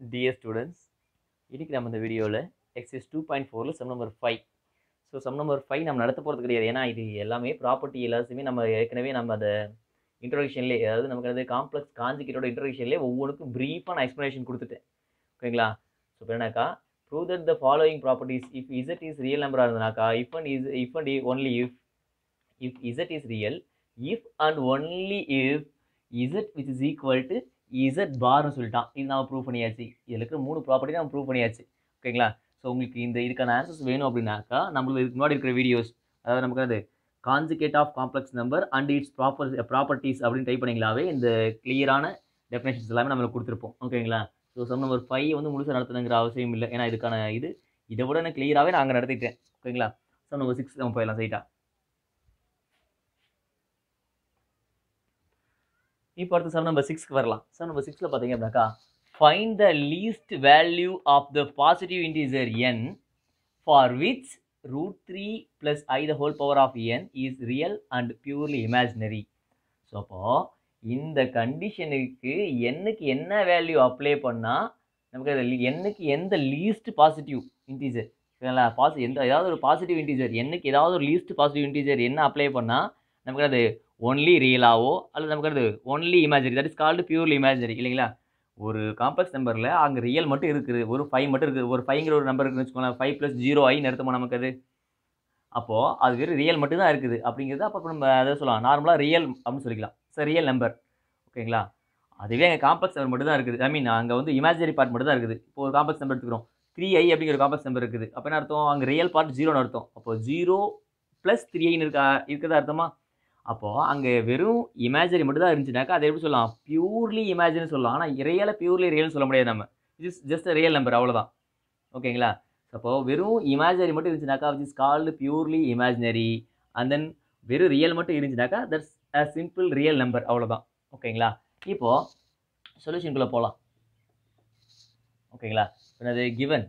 dear students இன்றைக்கி நம்ம இந்த வீடியோவில் எக்ஸஸ் டூ பாயிண்ட் ஃபோரில் sum number five so sum number five நம்ம நடத்த போகிறது கிடையாது ஏன்னா இது எல்லாமே ப்ராப்பர்ட்டி எல்லாத்தையுமே நம்ம ஏற்கனவே நம்ம அந்த இன்ட்ரொடக்ஷன்லேயே அதாவது நமக்கு அது காம்ப்ளெக்ஸ் காஞ்சிக்கிட்டோட இன்ட்ரொடக்ஷன்லேயே ஒவ்வொன்றுக்கும் ப்ரீஃபாக நான் எக்ஸ்ப்ளனேஷன் கொடுத்துட்டேன் ஓகேங்களா ஸோ இப்போ என்னக்கா prove that the following properties if z is real நம்பராக இருந்தனாக்கா if and is if and only if if z is real if and only if z which is equal to z பார்னு சொல்லிட்டான் இது நம்ம prove பண்ணியாச்சு இதில் இருக்கிற மூணு ப்ராப்பர்ட்டி நம்ம ப்ரூவ் பண்ணியாச்சு ஓகேங்களா ஸோ உங்களுக்கு இந்த இதுக்கான ஆன்சர்ஸ் வேணும் அப்படின்னாக்கா நம்மளுக்கு இதுக்கு முன்னாடி இருக்கிற வீடியோஸ் அதாவது நமக்கு அது conjugate of complex number and its proper properties அப்படின்னு டைப் பண்ணிங்களாவே இந்த கிளியரான டெஃபினேஷன்ஸ் எல்லாமே நம்மளுக்கு கொடுத்துருப்போம் ஓகேங்களா ஸோ சம் நம்பர் ஃபைவ் வந்து முழுசாக நடத்தணுங்கிற அவசியம் இல்லை ஏன்னா இதுக்கான இது இதை விட நான் கிளியராகவே நான் அங்கே நடத்திட்டேன் ஓகேங்களா சம் நம்பர் சிக்ஸ் நம்ம போயிடலாம் சைட்டா இப்போ அடுத்து சம் நம்பர் சிக்ஸ்க்கு வரலாம் சம் நம்பர் சிக்ஸில் பார்த்தீங்க அப்படின்னாக்கா find the least value of the positive integer n for which root three plus i the whole power of n is real and purely imaginary so அப்போது இந்த கண்டிஷனுக்கு என்னுக்கு என்ன வேல்யூ அப்ளை பண்ணால் நமக்கு அது என்னுக்கு எந்த லீஸ்ட் பாசிட்டிவ் இன்டீஜர் சரிங்களா பாசி எந்த ஏதாவது ஒரு பாசிட்டிவ் இன்டீஜர் என்னுக்கு ஏதாவது ஒரு லீஸ்ட் பாசிட்டிவ் இன்டீஜர் என்ன அப்ளை பண்ணால் நமக்கு அது ஒன்லி ரியலாவோ அல்லது நமக்கு அது only imaginary that is called purely imaginary இல்லைங்களா ஒரு காம்ப்ளெக்ஸ் நம்பரில் அங்கே ரியல் மட்டும் இருக்குது ஒரு ஃபைவ் மட்டும் இருக்குது ஒரு ஃபைவ்ங்கிற ஒரு நம்பர் இருக்குன்னு வச்சுக்கோங்களேன் ஃபைவ் ப்ளஸ் ஜீரோ ஐன்னு எடுத்தோமா நமக்கு அது அப்போது அது வெறும் ரியல் மட்டும் தான் இருக்குது அப்படிங்கிறது அப்போ நம்ம அதை சொல்லலாம் நார்மலாக ரியல் அப்படின்னு சொல்லிக்கலாம் சார் ரியல் நம்பர் ஓகேங்களா அதுவே அங்கே காம்ப்ளெக்ஸ் நம்பர் மட்டும் தான் இருக்குது ஐ மீன் அங்கே வந்து இமேஜினரி பார்ட் மட்டும் தான் இருக்குது இப்போ ஒரு காம்ப்ளெக்ஸ் நம்பர் எடுத்துக்கிறோம் த்ரீ ஐ அப்படிங்கிற காம்ப்ளெக்ஸ் நம்பர் இருக்குது அப்போ என்ன அர்த்தம் அங்கே ரியல் பார்ட் ஜீரோன்னு அர்த்தம் அப்போ ஜீரோ ப்ளஸ் த்ரீ ஐன்னு இருக்கா இருக்கிறதா அர்த்தமா அப்போது அங்கே வெறும் இமேஜினரி மட்டும் தான் இருந்துச்சுனாக்கா அதை எப்படி சொல்லலாம் பியூர்லி இமேஜினரி சொல்லலாம் ஆனால் ரியலை பியூர்லி ரியல்னு சொல்ல முடியாது நம்ம it is just real number அவ்வளோதான் ஓகேங்களா அப்போ வெறும் இமேஜினரி மட்டும் இருந்துச்சுனாக்கா which is called purely imaginary and then வெறும் ரியல் மட்டும் இருந்துச்சுனாக்கா that's a simple real number அவ்வளோதான் ஓகேங்களா இப்போது சொல்யூஷனுக்குள்ளே போகலாம் ஓகேங்களா என்னது கிவன்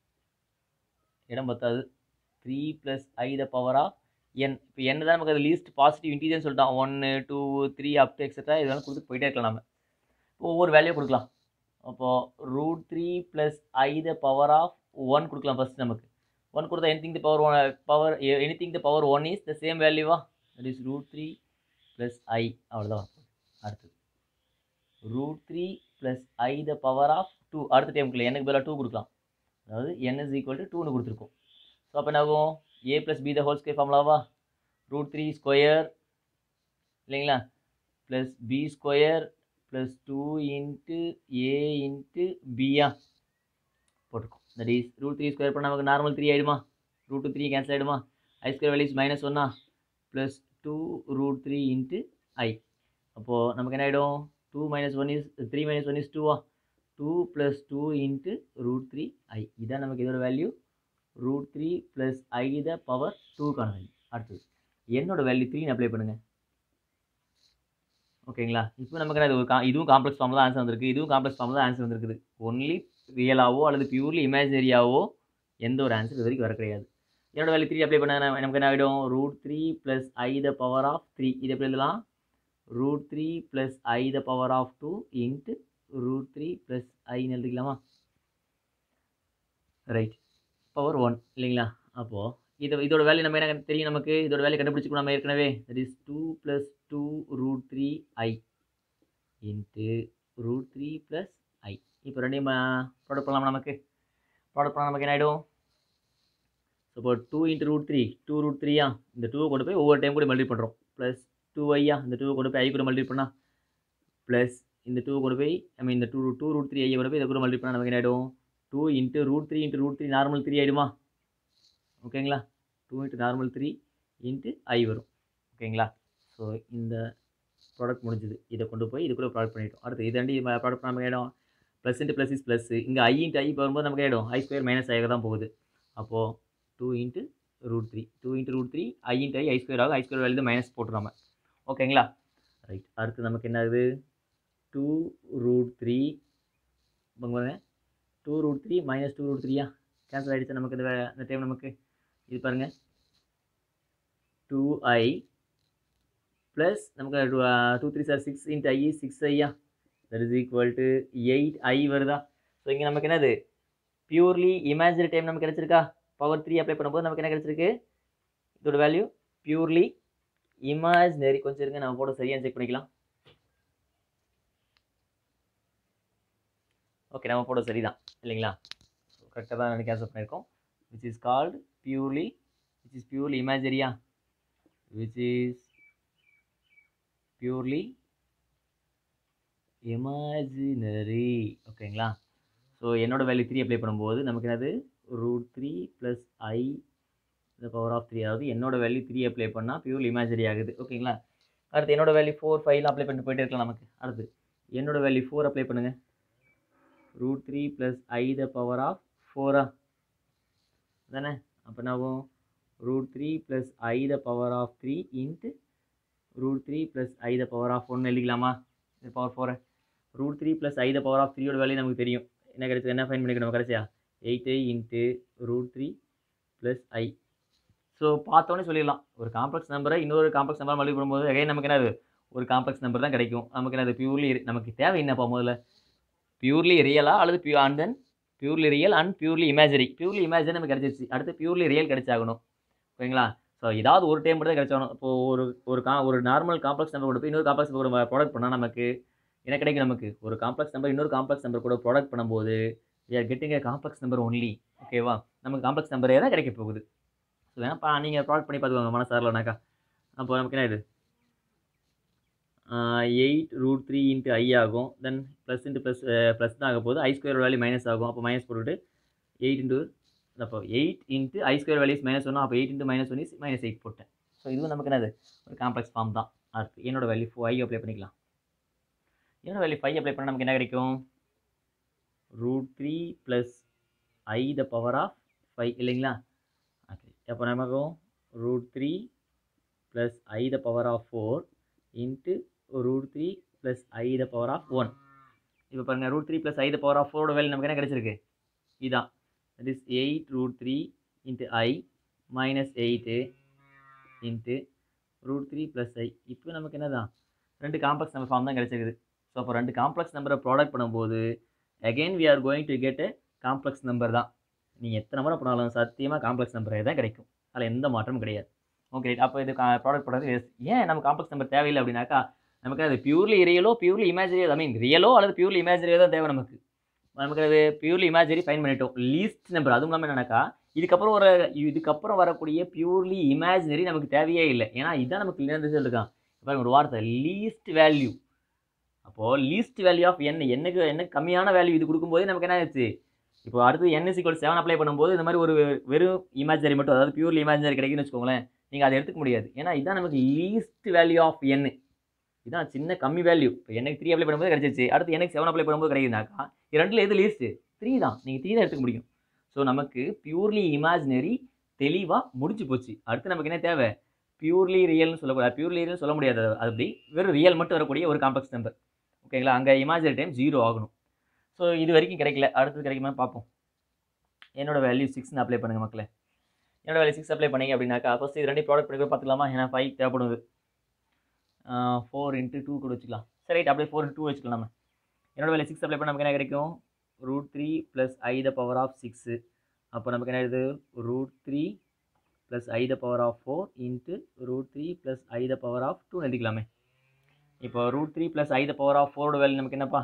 இடம் பத்தாது three plus i the power of n இப்போ என்ன தான் நமக்கு அது லீஸ்ட் பாசிட்டிவ் இன்டீஜர்னு சொல்லிட்டோம் ஒன்று two three up to extra இதெல்லாம் கொடுத்து போயிட்டே இருக்கலாம் நம்ம இப்போ ஒவ்வொரு வேல்யூ கொடுக்கலாம் அப்போது root three plus i the power of one கொடுக்கலாம் ஃபஸ்ட் நமக்கு ஒன் கொடுத்தா anything the power one power anything the power one is the same வேல்யூவா that is root three plus i அவ்வளோதான் அடுத்தது root three plus i the power of two அடுத்த டைமுக்குள்ள எனக்கு பதிலாக டூ கொடுக்கலாம் அதாவது என் இஸ் ஈக்குவல் டு டூன்னு கொடுத்துருக்கோம் ஸோ அப்போ என்ன ஆகும் a plus b the whole square ஃபார்முலாவா ரூட் த்ரீ ஸ்கொயர் இல்லைங்களா plus b square plus two into a into பியா போட்டிருக்கோம் that is root three square பண்ணால் நமக்கு நார்மல் த்ரீ ஆகிடுமா ரூட் டூ த்ரீ கேன்சல் ஆகிடுமா ஐ ஸ்கொயர் வேல்யூஸ் மைனஸ் ஒன்னா plus two root three into i அப்போது நமக்கு என்ன ஆகிடும் two minus one is three minus one is டூவா two plus two into root three ஐ இதான் நமக்கு இதோட value root three plus i the power டூக்கான வேல்யூ அடுத்தது என்னோட வேல்யூ த்ரீன்னு அப்ளை பண்ணுங்கள் ஓகேங்களா இப்போ நமக்கு அது ஒரு கா இதுவும் காம்ப்ளெக்ஸ் ஃபார்ம் தான் ஆன்சர் வந்திருக்கு இதுவும் காம்ப்ளெக்ஸ் ஃபார்ம் தான் ஆன்சர் வந்திருக்குது ஒன்லி ரியலாவோ அல்லது பியூர்லி இமேஜினரியாவோ எந்த ஒரு ஆன்சர் இது வரைக்கும் வர கிடையாது என்னோட வேல்யூ த்ரீ அப்ளை பண்ண நமக்கு என்ன ஆகிடும் root three plus i the power of three இது எப்படி எழுதலாம் root three plus i the power of two into root three plus ஐன்னு எழுதிக்கலாமா ரைட் பவர் ஒன் இல்லைங்களா அப்போது இது இதோட வேல்யூ நம்ம என்ன தெரியும் நமக்கு இதோட வேல்யூ கண்டுபிடிச்சிக்கணும் நம்ம ஏற்கனவே that is two plus two root three i into root three plus i இப்போ ரெண்டையும் ப்ராடக்ட் பண்ணலாம் நமக்கு ப்ராடக்ட் பண்ணால் நமக்கு என்ன ஆகிடும் ஸோ இப்போ two into root three two root த்ரீயா இந்த டூவை கொண்டு போய் ஒவ்வொரு டைம் கூட மல்டி பண்ணுறோம் ப்ளஸ் டூ ஐயா இந்த டூவை கொண்டு போய் ஐ கூட மல்டி பண்ணால் ப்ளஸ் இந்த டூவை கொண்டு போய் ஐ மீன் இந்த டூ டூ ரூட் த்ரீ ஐயை கொண்டு போய் இதை கூட மல்டி பண்ணால் நமக்கு என்ன ஆகிடும் two into root three into root three normal three ஆகிடுமா ஓகேங்களா two into normal three into i வரும் ஓகேங்களா ஸோ இந்த ப்ராடக்ட் முடிஞ்சுது இதை கொண்டு போய் இது கூட ப்ராடக்ட் பண்ணிட்டோம் அடுத்து இது ரெண்டு ப்ராடக்ட் நமக்கு ஆகிடும் plus into plus is plus இங்கே ஐ இன்ட்டு ஐ வரும்போது நமக்கு ஆகிடும் ஐ ஸ்கொயர் மைனஸ் ஐயாக தான் போகுது அப்போது two into root three two into root three i into i i square ஆகும் ஐ ஸ்கொயர் வேல்யூ மைனஸ் போட்டுருவாங்க ஓகேங்களா ரைட் அடுத்து நமக்கு என்ன ஆகுது டூ ரூட் த்ரீ பாருங்க two root three minus two root த்ரீயா கேன்சல் ஆகிடுச்சு நமக்கு இந்த இந்த டைம் நமக்கு இது பாருங்கள் டூ ஐ ப்ளஸ் நமக்கு two three are six into i six ஐயா that is equal to eight i வருதா ஸோ இங்கே நமக்கு என்னது பியூர்லி இமேஜினரி டைம் நமக்கு கிடைச்சிருக்கா பவர் த்ரீ அப்ளை பண்ணும்போது நமக்கு என்ன கிடைச்சிருக்கு இதோட வேல்யூ பியூர்லி இமேஜினரி கொஞ்சம் இருங்க நம்ம போட சரியாக செக் பண்ணிக்கலாம் ஓகே நம்ம போட சரிதான் இல்லைங்களா கரெக்டாக தான் எனக்கு ஆன்சர் பண்ணியிருக்கோம் which is called purely which is purely இமேஜரியா விச் இஸ் பியூர்லி இமேஜினரி ஓகேங்களா ஸோ என்னோட வேல்யூ த்ரீ அப்ளை பண்ணும்போது நமக்கு என்னது ரூட் த்ரீ ப்ளஸ் ஐ இந்த பவர் ஆஃப் த்ரீ அதாவது என்னோட வேல்யூ த்ரீ அப்ளை பண்ணால் பியூர்லி இமேஜரி ஆகுது ஓகேங்களா அடுத்து என்னோட வேல்யூ ஃபோர் ஃபைவ்லாம் அப்ளை பண்ணிட்டு போயிட்டே இருக்கலாம் நமக்கு அடுத்து என்னோட வேல்யூ ஃபோர் அப்ளை பண்ணுங்கள் root three plus i the power of ஃபோரா தானே அப்போ என்ன ஆகும் root three plus i the power of three into root three plus i the power of ஒன்று எழுதிக்கலாமா இது பவர் ஃபோரை root three plus i the power of த்ரீயோட வேல்யூ நமக்கு தெரியும் என்ன கிடைச்சது என்ன ஃபைன் பண்ணிக்கணும் கடைசியா eight i into root three plus i so பார்த்தோன்னே சொல்லிடலாம் ஒரு காம்ப்ளெக்ஸ் நம்பரை இன்னொரு காம்ப்ளெக்ஸ் நம்பர் மல்டி பண்ணும்போது அகைன் நமக்கு என்னது ஒரு காம்ப்ளெக்ஸ் நம்பர் தான் கிடைக்கும் நமக்கு என்னது பியூர்லி நமக்கு தேவை என்னப்பா முதல்ல பியூர்லி ரியலா அல்லது பியூ and then purely real and purely imaginary purely imaginary நமக்கு கிடைச்சிருச்சு அடுத்து பியூர்லி ரியல் கிடைச்சாகணும் ஓகேங்களா ஸோ ஏதாவது ஒரு டைம் மட்டும் தான் கிடைச்சாகணும் இப்போ ஒரு ஒரு கா ஒரு நார்மல் காம்ப்ளெக்ஸ் நம்பர் கூட போய் இன்னொரு காம்ப்ளெக்ஸ் நம்பர் கூட ப்ராடக்ட் பண்ணால் நமக்கு என்ன கிடைக்கும் நமக்கு ஒரு காம்ப்ளெக்ஸ் நம்பர் இன்னொரு காம்ப்ளெக்ஸ் நம்பர் கூட ப்ராடக்ட் பண்ணும்போது we are getting a complex number only ஓகேவா நமக்கு காம்ப்ளெக்ஸ் நம்பரே தான் கிடைக்க போகுது ஸோ வேணா நீங்கள் ப்ராடக்ட் பண்ணி பார்த்துக்கோங்க மனசாரலனாக்கா அப்போ நமக்கு என்ன இது eight root three into i ஆகும் then plus into plus plus தான் ஆக போகுது ஐ ஸ்கொயர் வேல்யூ மைனஸ் ஆகும் அப்போ மைனஸ் போட்டுட்டு எயிட் இன்ட்டு அப்போ eight into i square values minus ஒன்று அப்போ eight into minus one is minus eight போட்டேன் ஸோ இதுவும் நமக்கு என்னது ஒரு காம்ப்ளெக்ஸ் ஃபார்ம் தான் அடுத்து என்னோட வேல்யூ ஃபோ ஐ அப்ளை பண்ணிக்கலாம் என்னோட வேல்யூ ஃபைவ் அப்ளை பண்ணால் நமக்கு என்ன கிடைக்கும் root three plus i the power of five இல்லைங்களா ஓகே அப்போ நமக்கும் root three plus i the power of four into root three plus i the power of one இப்போ பாருங்கள் root three plus i the power of ஃபோரோட value நமக்கு என்ன கிடைச்சிருக்கு இதான் that is eight root three into i minus eight into root three plus i இப்போ நமக்கு என்ன தான் ரெண்டு காம்ப்ளெக்ஸ் நம்பர் ஃபார்ம் தான் கிடைச்சிருக்குது ஸோ அப்போ ரெண்டு காம்ப்ளெக்ஸ் நம்பரை ப்ராடக்ட் பண்ணும்போது again we are going to get a complex number தான் நீங்கள் எத்தனை முறை பண்ணாலும் சத்தியமாக காம்ப்ளெக்ஸ் நம்பரே தான் கிடைக்கும் அதில் எந்த மாற்றமும் கிடையாது ஓகே அப்போ இது ப்ராடக்ட் பண்ணுறது ஏன் நம்ம காம்ப்ளெக்ஸ் நம்பர் தேவையில்லை அப்படின்னாக்கா நமக்கு அது பியூர்லி ரியலோ பியூர்லி இமேஜரியோ ஐ மீன் ரியலோ அல்லது பியூர்லி இமேஜரியோ தான் தேவை நமக்கு நமக்கு அது பியூர்லி இமேஜரி ஃபைன் பண்ணிட்டோம் லீஸ்ட் நம்பர் அதுவும் இல்லாமல் என்னன்னாக்கா இதுக்கப்புறம் ஒரு இதுக்கப்புறம் வரக்கூடிய பியூர்லி இமேஜினரி நமக்கு தேவையே இல்லை ஏன்னா இதுதான் நமக்கு கிளியர் இருக்கான் பாருங்க ஒரு வார்த்தை லீஸ்ட் வேல்யூ அப்போது லீஸ்ட் வேல்யூ ஆஃப் என் என்னக்கு என்ன கம்மியான வேல்யூ இது கொடுக்கும்போது நமக்கு என்ன ஆச்சு இப்போ அடுத்து என் சிக்வல் செவன் அப்ளை பண்ணும்போது இந்த மாதிரி ஒரு வெறும் இமேஜினரி மட்டும் அதாவது பியூர்லி இமேஜினரி கிடைக்குன்னு வச்சுக்கோங்களேன் நீங்கள் அதை எடுத்துக்க முடியாது ஏன்னா இதுதான் நமக்கு லீஸ்ட் வேல்யூ ஆஃப் என் இதான் சின்ன கம்மி வேல்யூ இப்போ எனக்கு த்ரீ அப்ளை பண்ணும்போது கிடைச்சிச்சு அடுத்து எனக்கு செவன் அப்ளை பண்ணும்போது கிடைக்குதுனாக்கா இது ரெண்டில் எது லீஸ்ட்டு த்ரீ தான் நீங்கள் த்ரீ தான் எடுத்துக்க முடியும் ஸோ நமக்கு பியூர்லி இமேஜினரி தெளிவாக முடிச்சு போச்சு அடுத்து நமக்கு என்ன தேவை பியூர்லி ரியல்னு சொல்லக்கூடாது பியூர்லி ரியல்னு சொல்ல முடியாது அது அப்படி வெறும் ரியல் மட்டும் வரக்கூடிய ஒரு காம்ப்ளெக்ஸ் நம்பர் ஓகேங்களா அங்கே இமேஜினரி டைம் ஜீரோ ஆகணும் ஸோ இது வரைக்கும் கிடைக்கல அடுத்தது கிடைக்குமா பார்ப்போம் என்னோட வேல்யூ சிக்ஸ்னு அப்ளை பண்ணுங்கள் மக்களே என்னோட வேல்யூ சிக்ஸ் அப்ளை பண்ணீங்க அப்படின்னாக்கா ஃபஸ்ட் இது ரெண்டு ப்ராடக்ட் பண்ணி கூட பார்த்துக்கலாமா ஏன்னா ஃபைவ் தேவைப்படுது ஃபோர் இன்ட்டு டூ கூட வச்சுக்கலாம் சரி ரைட் அப்படியே ஃபோர் டூ வச்சுக்கலாம் நம்ம என்னோட வேல்யூ சிக்ஸ் அப்ளை பண்ண நமக்கு என்ன கிடைக்கும் root three plus i the power of six அப்போ நமக்கு என்ன ஆயிடுது root three plus i the power of four into root three plus i the power of two எழுதிக்கலாமே இப்போ root three plus i the power of ஃபோரோட value நமக்கு என்னப்பா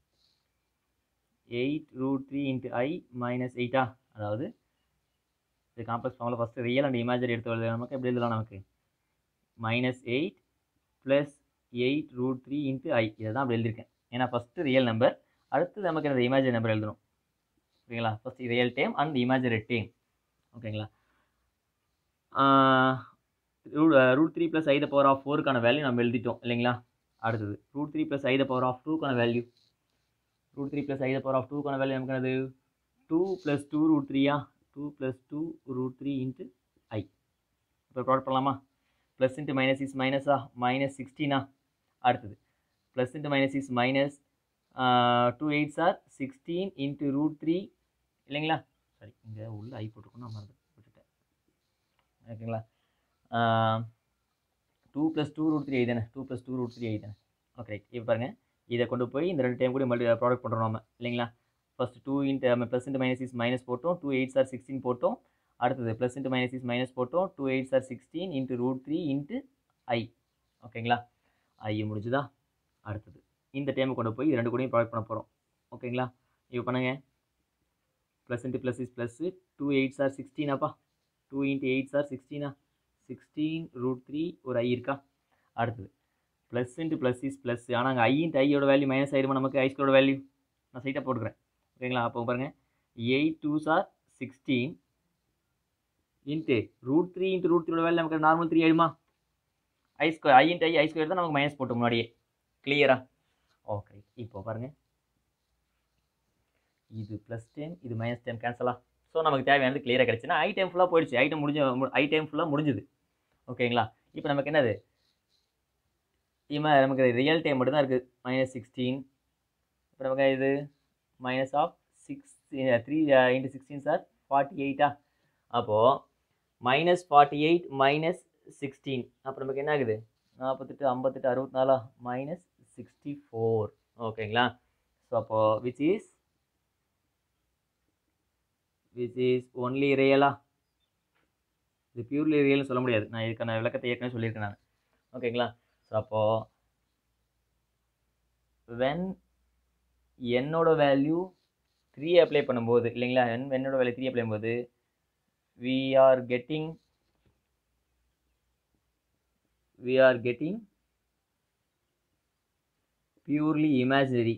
eight root three into i minus எயிட்டா அதாவது இது complex ஃபார்மில் first real and imagery எடுத்து வருது நமக்கு எப்படி எழுதலாம் நமக்கு minus eight plus eight root three into i இதை தான் அப்படி எழுதியிருக்கேன் ஏன்னா ஃபஸ்ட்டு ரியல் நம்பர் அடுத்து நமக்கு இந்த இமேஜரி நம்பர் எழுதணும் ஓகேங்களா first real term and imaginary term ஓகேங்களா root root three plus i the power of ஃபோருக்கான வேல்யூ நம்ம எழுதிட்டோம் இல்லைங்களா அடுத்தது root three plus i the power of டூக்கான value root three plus i the power of டூக்கான வேல்யூ நமக்கு என்னது டூ ப்ளஸ் டூ ரூட் த்ரீயா two plus two root three into i இப்போ ப்ராடக்ட் பண்ணலாமா ப்ளஸ் இன்ட்டு மைனஸ் இஸ் மைனஸா minus சிக்ஸ்டீனா அடுத்தது plus into minus is minus two eights are sixteen into root three இல்லைங்களா சரி இங்கே உள்ள ஐ போட்டுக்கணும் நான் மறந்து விட்டுட்டேன் ஓகேங்களா two plus two root three i தானே two plus two root three i தானே ஓகே ரைட் இப்போ பாருங்கள் இதை கொண்டு போய் இந்த ரெண்டு டைம் கூட மல்டி ப்ராடக்ட் பண்ணுறோம் நம்ம இல்லைங்களா first two into plus into minus is minus போட்டோம் டூ எயிட்ஸ் ஆர் சிக்ஸ்டீன் போட்டோம் அடுத்தது plus into minus is minus போட்டோம் two eights are sixteen into root three into i ஓகேங்களா ஐ முடிஞ்சுதா அடுத்தது இந்த டைமை கொண்டு போய் இது ரெண்டு கூடயும் ப்ராடக்ட் பண்ண போகிறோம் ஓகேங்களா இப்போ பண்ணுங்க plus into plus is plus two eights are சிக்ஸ்டீனாப்பா டூ இன்ட்டு எயிட்ஸ் ஆர் சிக்ஸ்டீனா சிக்ஸ்டீன் ரூட் த்ரீ ஒரு ஐ இருக்கா அடுத்தது plus into plus is plus ஆனால் அங்கே ஐ இன்ட்டு ஐயோட வேல்யூ மைனஸ் ஆயிடுமா நமக்கு ஐ ஸ்கோரோட வேல்யூ நான் சைட்டாக போட்டுக்கிறேன் ஓகேங்களா அப்போ பாருங்கள் eight two sir sixteen into root three into root த்ரீயோட வேல்யூ நமக்கு நார்மல் த்ரீ ஆயிடுமா i square i into i i square தான் நமக்கு மைனஸ் போட்டோம் முன்னாடியே கிளியரா ஓகே இப்போ பாருங்கள் இது ப்ளஸ் டென் இது மைனஸ் டென் கேன்சலா ஸோ நமக்கு தேவையானது கிளியராக கிடச்சுன்னா ஐ டைம் ஃபுல்லாக போயிடுச்சு ஐட்டம் முடிஞ்ச ஐ டைம் ஃபுல்லாக முடிஞ்சுது ஓகேங்களா இப்போ நமக்கு என்னது இம்மா நமக்கு ரியல் டைம் மட்டும் தான் இருக்குது மைனஸ் சிக்ஸ்டீன் இப்போ நமக்கு இது minus of six three into sixteen sir forty எயிட்டா அப்போது minus forty eight minus sixteen அப்போ நமக்கு என்ன ஆகுது நாற்பத்தெட்டு ஐம்பத்தெட்டு அறுபத்தி நாலா மைனஸ் சிக்ஸ்டி ஃபோர் ஓகேங்களா ஸோ அப்போது which is which is only ரியலா இது பியூர்லி ரியல்னு சொல்ல முடியாது நான் இதுக்கான விளக்கத்தை ஏற்கனவே சொல்லியிருக்கேன் நான் ஓகேங்களா ஸோ அப்போது வென் என்னோட வேல்யூ த்ரீ அப்ளை பண்ணும்போது இல்லைங்களா என் என்னோட வேல்யூ த்ரீ அப்ளை பண்ணும்போது we are getting we are getting purely imaginary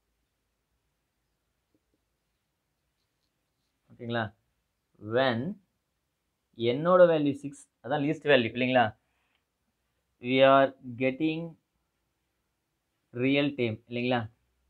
ஓகேங்களா வென் என்னோட வேல்யூ சிக்ஸ் அதான் லீஸ்ட் வேல்யூ இல்லைங்களா we are getting real time இல்லைங்களா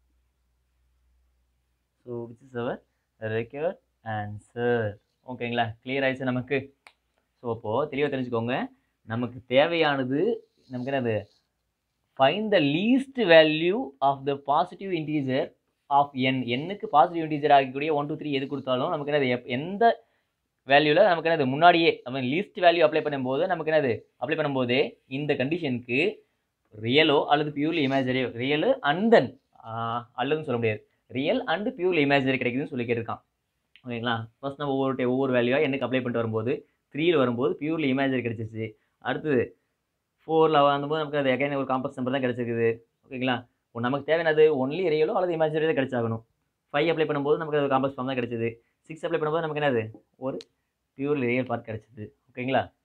so which is our required answer ஓகேங்களா கிளியர் ஆயிடுச்சு நமக்கு ஸோ அப்போது தெளிவாக தெரிஞ்சுக்கோங்க நமக்கு தேவையானது நமக்கு என்னது find the least value of the positive integer of n எண்ணுக்கு பாசிட்டிவ் இன்டீஜர் ஆகக்கூடிய ஒன் டூ த்ரீ எது கொடுத்தாலும் நமக்கு என்னது எப் எந்த வேல்யூவில் நமக்கு என்னது முன்னாடியே நம்ம லீஸ்ட் வேல்யூ அப்ளை பண்ணும்போது நமக்கு என்னது அப்ளை பண்ணும்போதே இந்த கண்டிஷனுக்கு ரியலோ அல்லது பியூர்லி இமேஜரியோ ரியலு அண்ட் தென் அல்லதுன்னு சொல்ல முடியாது ரியல் அண்டு பியூர்லி இமேஜரி கிடைக்குதுன்னு சொல்லி கேட்டிருக்கான் ஓகேங்களா ஃபர்ஸ்ட் நம்ம ஒவ்வொரு ti- ஒவ்வொரு வேல்யூவாக எனக்கு அப்ளை பண்ணிட்டு வரும்போது த்ரீயில் வரும்போது பியூர்லி இமேஜரி கிடைச்சிச்சு அடுத்தது ஃபோரில் வந்தபோது நமக்கு அது எகைன் ஒரு காம்பக்ஸ் நம்பர் தான் கிடைச்சிருக்குது ஓகேங்களா இப்போ நமக்கு தேவையானது ஒன்லி ரியலோ அல்லது இமேஜரி தான் கிடைச்சாகணும் ஃபைவ் அப்ளை பண்ணும்போது நமக்கு அது காம்பக்ஸ் ஃபார்ம் தான் கிடைச்சிது சிக்ஸ் அப்ளை பண்ணும்போது நமக்கு என்னது ஒரு பியூர்லி ரியல் பார்ட் கிடைச்சிது ஓகேங்களா